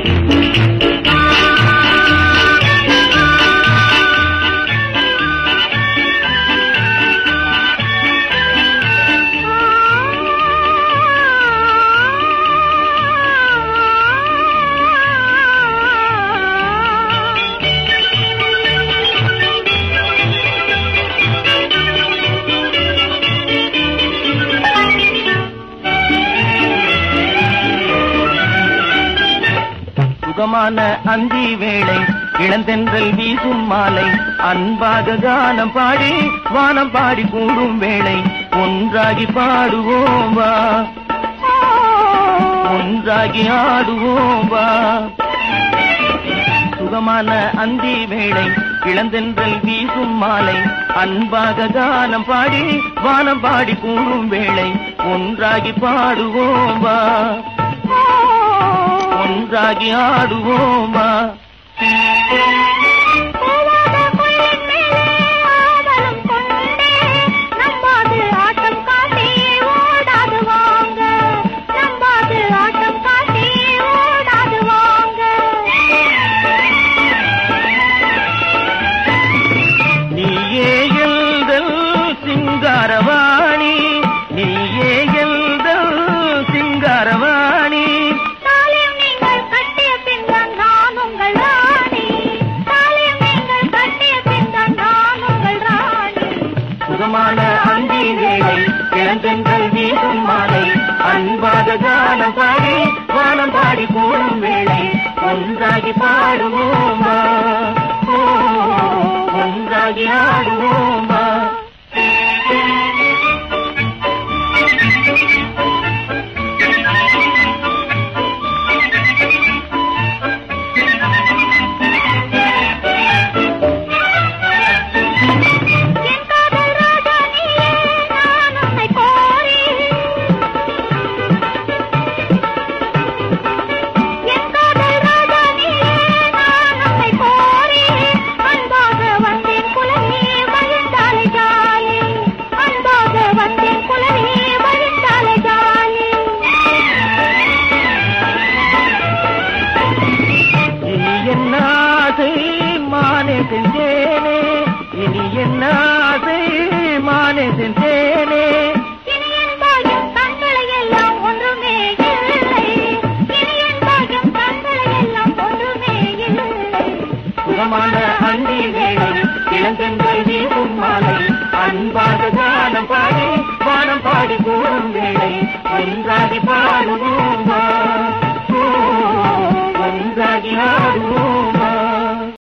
சுகமான அந்தி வேளை இளந்தென்றல் வீசும் மாலை அன்பாக கானம் பாடி வானம் பாடி கூடும் வேளை ஒன்றாகி பாடுவோம் வா ஒன்றாகி ஆடுவோம் வா சுகமான அந்தி வேளை இளந்தென்றல் வீசும் மாலை அன்பாக கானம் பாடி வானம் பாடி கூடும் வேளை ஒன்றாகி பாடுவோம் வா ஒன்றாகி ஆடுவோம் வா போவாத குயிலின் மேலே ஆவலும் கொண்டே நம்பாது ஆட்டம் காட்டி ஓடாது வாங்க நம்பாது ஆட்டம் காட்டி ஓடாது வாங்க நீயே எல்தல் சிங்காரவாணி நீயே எல்தல் சிங்காரவாணி தாலியம் நீங்கள் கட்டிய பின்தான் நான் உங்கள் ராணி தாலியம் நீங்கள் கட்டிய பின்தான் நான் உங்கள் ராணி சுகமான அந்தி வேளை இளந்தென்றல் வீசும் மாலை அன்பாக கானம் பாடி வானம் பாடி கூடும் வேளை ஒன்றாகி பாடுவோம் வா. ஓ, ஒன்றாகி ஆடுவோம் வா. என் காதல் ராஜா நீயே நான் உன்னை கோரி என் காதல் ராஜா நீயே நான் உன்னை கோரி அன்பாக வந்தேன் குலவே மகிழ்ந்தாலே ஜாலி அன்பாக வந்தேன் குலவே மகிழ்ந்தாலே ஜாலி இனி என்ன ஆசை மானே செஞ்சேனே இனி என்ன ஆசை மானே செஞ்சேனே இனி என் பாகம் கண்களை எல்லாம் ஒன்றுமே இல்லை இனி என் பாகம் கண்களை எல்லாம் ஒன்றுமே இல்லை சுகமான அந்தி வேளை இளங்கென்றல் வீசும் மாலை அன்பாக கானம் பாடி வானம் பாடி கூடும் வேளை ஒன்றாகி பாடுவோம்